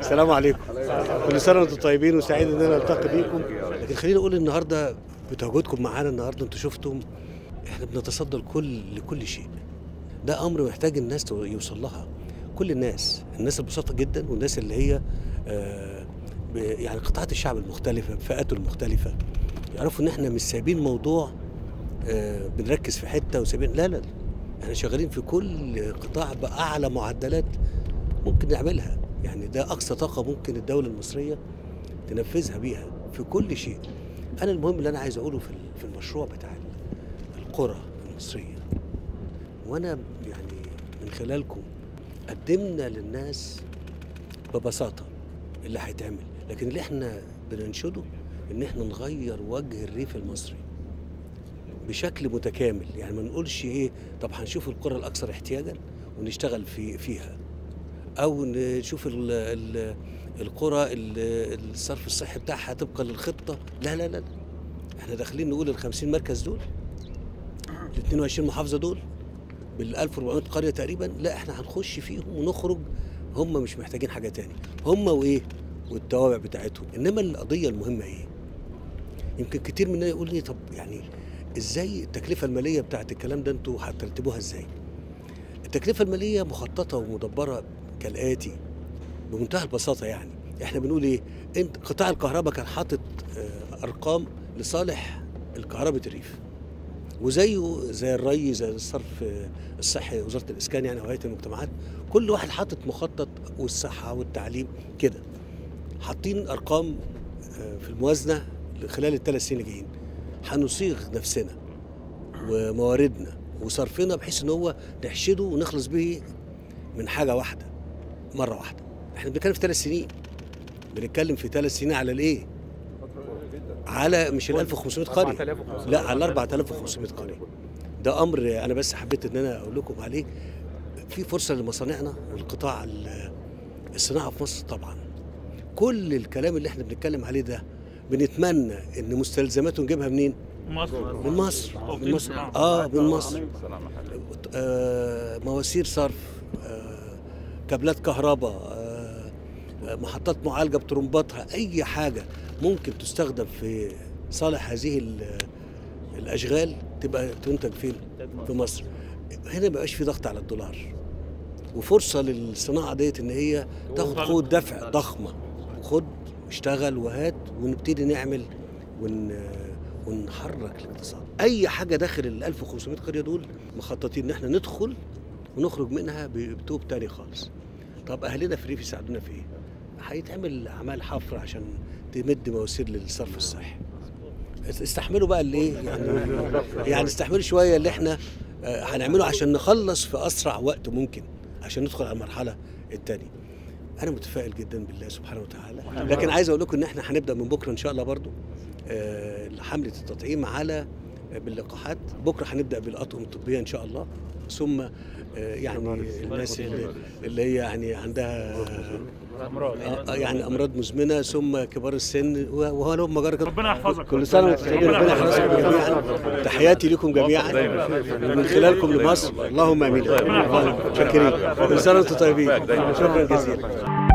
السلام عليكم كل سنه وانتم طيبين وسعيد ان انا التقي بيكم لكن خليني اقول النهارده بتواجدكم معانا النهارده انتم شفتم احنا بنتصدى لكل لكل شيء ده امر محتاج الناس تو- يوصل لها كل الناس الناس البسيطه جدا والناس اللي هي آه، ب- يعني قطاعات الشعب المختلفه بفئاته المختلفه يعرفوا ان احنا مش سايبين موضوع آه، بنركز في حته وسايبين لا لا لا. احنا شغالين في كل قطاع باعلى معدلات ممكن نعملها يعني ده اقصى طاقه ممكن الدوله المصريه تنفذها بيها في كل شيء انا المهم اللي انا عايز اقوله في ال- في المشروع بتاع ال- القرى المصريه وانا يعني من خلالكم قدمنا للناس ببساطه اللي هيتعمل لكن اللي احنا بننشده ان احنا نغير وجه الريف المصري بشكل متكامل يعني ما نقولش ايه طب هنشوف القرى الاكثر احتياجا ونشتغل في فيها او نشوف ال ال القرى ال- الصرف الصحي بتاعها طبقا للخطه لا لا لا لا. احنا داخلين نقول ال 50 مركز دول ال 22 محافظه دول بال 1400 قريه تقريبا لا احنا هنخش فيهم ونخرج هم مش محتاجين حاجه تاني هم وايه والتوابع بتاعتهم انما القضيه المهمه ايه يمكن كتير مننا يقول لي طب يعني ازاي التكلفه الماليه بتاعت الكلام ده انتوا هترتبوها ازاي التكلفه الماليه مخططه ومدبره كالاتي بمنتهى البساطه يعني احنا بنقول ايه انت قطاع الكهرباء كان حاطط آه، ارقام لصالح الكهرباء الريف وزيه زي الري زي الصرف آه، الصحي وزاره الاسكان يعني وهيئه المجتمعات كل واحد حاطط مخطط والصحه والتعليم كده حاطين ارقام آه، في الموازنه خلال الثلاث سنين الجايين هنصيغ نفسنا ومواردنا وصرفنا بحيث ان هو نحشده ونخلص به من حاجه واحده مره واحده احنا بنتكلم في ثلاث سنين بنتكلم في ثلاث سنين على الايه على مش ال 1500 قريه لا على 4500 قريه ده امر انا بس حبيت ان انا اقول لكم عليه في فرصه لمصانعنا والقطاع ال- الصناعه في مصر طبعا كل الكلام اللي احنا بنتكلم عليه ده بنتمنى ان مستلزماته نجيبها منين؟ مصر من مصر من توطين مصر صناعة. اه من مصر آه مواسير صرف آه كابلات كهرباء آه آه، محطات معالجه بترمباتها اي حاجه ممكن تستخدم في صالح هذه ال- الاشغال تبقى تنتج فين؟ في مصر هنا ما بقاش في ضغط على الدولار وفرصه للصناعه ديت ان هي تاخد قوه دفع ضخمه خد اشتغل وهات ونبتدي نعمل ون ونحرك الاقتصاد اي حاجه داخل ال 1500 قريه دول مخططين ان احنا ندخل ونخرج منها بتوب تاني خالص طب اهلنا في الريف يساعدونا في ايه هيتعمل اعمال حفر عشان تمد مواسير للصرف الصحي استحملوا بقى اللي ايه يعني يعني استحملوا شويه اللي احنا آه، هنعمله عشان نخلص في اسرع وقت ممكن عشان ندخل على المرحله الثانيه انا متفائل جدا بالله سبحانه وتعالى لكن عايز اقول لكم ان احنا هنبدا من بكره ان شاء الله برضو آه، حمله التطعيم على باللقاحات بكره هنبدا بالاطقم الطبيه ان شاء الله ثم آه، يعني الناس اللي, اللي هي يعني عندها امراض آه، يعني امراض مزمنه ثم كبار السن وهو لهم مجرد ربنا يحفظك كل سنه وانتم طيبين ربنا يحفظكم جميعا تحياتي لكم جميعا ومن خلالكم لمصر اللهم امين ربنا يحفظك. شاكرين كل سنه وانتم طيبين شكرا جزيلا